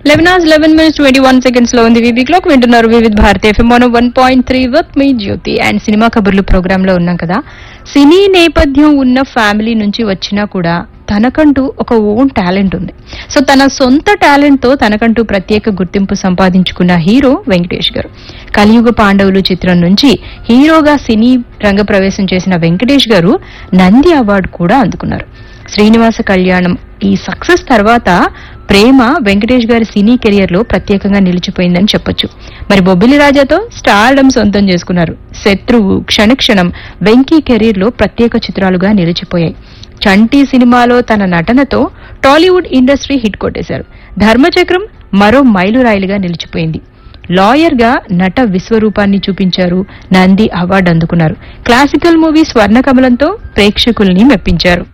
eleven hours eleven minutes twenty one seconds లో ఉంది VB clock వింటున్నారు Vividh Bharati FM one one point three with me Jyothi and cinema కబుర్లు programme లో ఉన్నాం కదా సినీ నేపథ్యం ఉన్న ఫ్యామిలీ నుంచి వచ్చినా కూడా తనకంటూ ఒక ఓన్ టాలెంట్ ఉంది సో తన సొంత టాలెంట్ తో తనకంటూ ప్రత్యేక గుర్తింపు సంపాదించుకున్న హీరో వెంకటేష్ గారు కలియుగ పాండవులు చిత్రం నుంచి హీరోగా సినీ రంగ ప్రవేశం చేసిన వెంకటేష్ గారు నంది అవార్డు కూడా అందుకున్నారు శ్రీనివాస కళ్యాణం ఈ సక్సెస్ తర్వాత ప్రేమ వెంకటేష్ గారి సినీ కెరియర్ లో ప్రత్యేకంగా నిలిచిపోయిందని చెప్పొచ్చు మరి బొబ్బిలి రాజాతో స్టార్డమ్ సొంతం చేసుకున్నారు శత్రువు క్షణక్షణం వెంకీ కెరీర్ లో ప్రత్యేక చిత్రాలుగా నిలిచిపోయాయి చంటి సినిమాలో తన నటనతో టాలీవుడ్ ఇండస్ట్రీ హిట్ కొట్టేశారు ధర్మచక్రం మరో మైలురాయిలుగా నిలిచిపోయింది లాయర్ గా నట విశ్వరూపాన్ని చూపించారు నంది అవార్డు అందుకున్నారు క్లాసికల్ మూవీ స్వర్ణకమలంతో ప్రేక్షకుల్ని మెప్పించారు